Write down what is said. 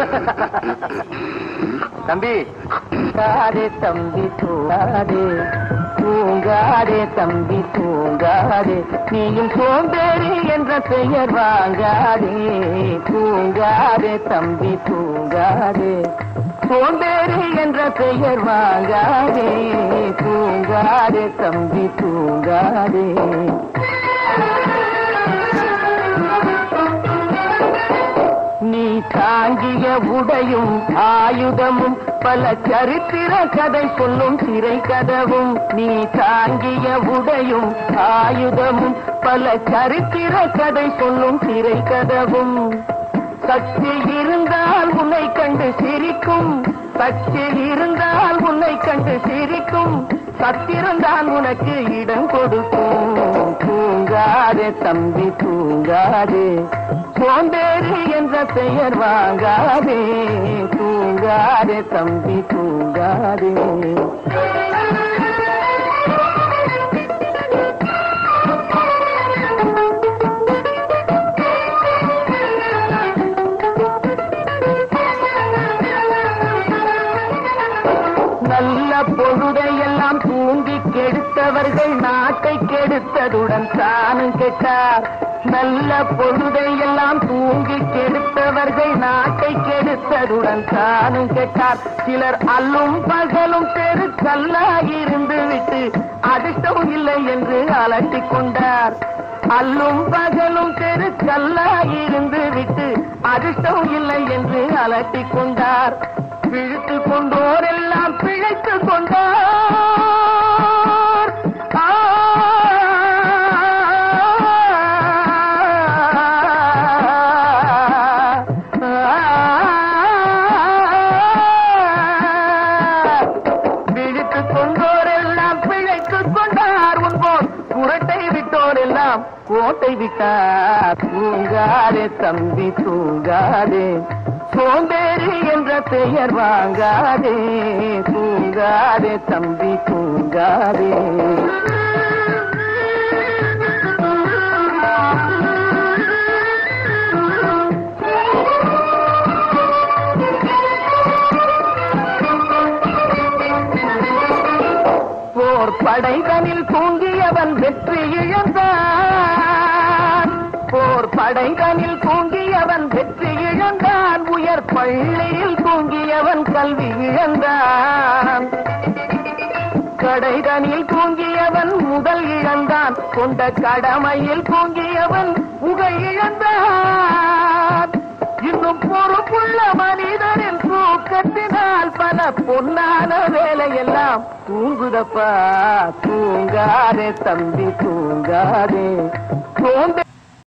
தம்பி தூங்காதே தம்பி தூங்காதே தூங்காதே தம்பி தூங்காதே நீயும் சோம்பேறி என்ற பெயர் வாங்காதே தூங்காதே தம்பி தூங்காதே சோம்பேறி என்ற பெயர் வாங்காதே தூங்காதே தம்பி தூங்காதே நீ தாங்கிய உடையும் ஆயுதமும் பல சரித்திர கதை சொல்லும் திரை கதவும் நீ தாங்கிய உடையும் ஆயுதமும் பல சரித்திர கதை சொல்லும் திரை கதவும் சக்தி இருந்தால் உன்னை கண்டு சிரிக்கும் சக்தி இருந்தால் உன்னை கண்டு சிரிக்கும் சத்திருந்தால் உனக்கு இடம் கொடுக்கும் தூங்காதே தம்பி தூங்காதே சோம்பேறி என்ற பெயர் வாங்காதே தூங்காதே தம்பி தூங்காதே நல்ல பொழுதையெல்லாம் தூங்கி கெடுத்தவர்கள் நாட்டை கெடுத்ததுடன் தானும் கெட்டார் நல்ல பொழுதையெல்லாம் தூங்கி கெடுத்தவர்கள் நாட்டை கெடுத்ததுடன் தானும் கெட்டார் சிலர் அல்லும் பகலும் தெரு கல்லாகிருந்து விட்டு அதிர்ஷ்டம் இல்லை என்று அலட்டிக் கொண்டார் அல்லும் பகலும் தெரு கல்லாகிருந்து விட்டு அதிர்ஷ்டம் இல்லை என்று அலட்டிக் கொண்டார் பிழைத்து கொண்டோர் எல்லாம் பிழைத்து கொண்டார் ஆ, விழித்து கொண்டோர் எல்லாம் பிழைத்து கொண்டார் உன்போர் குரட்டை விட்டோர் எல்லாம் கோட்டை விட்டார் தூங்காதே தம்பி தூங்காதே சோம்பேறி என்ற பெயர் வாங்காதே தூங்காதே தம்பி தூங்காதே போர் படைதனில் தூங்கியவன் வெற்றி இழந்தான் போர் படைதனில் தூங்கியவன் வெற்றி இழந்தான் உயர் பள்ளியில் தூங்கியவன் கல்வி இழந்தான் கடைதனில் தூங்கியவன் முதல் இழந்தான் கொண்ட கடமையில் தூங்கியவன் புகழ் இழந்தான் இன்னும் பொறுப்புள்ள மனிதனின் தூக்கத்தினால் பல பொன்னான வேலையெல்லாம் தூங்குதப்பா தூங்காதே தம்பி தூங்காதே சோம்பே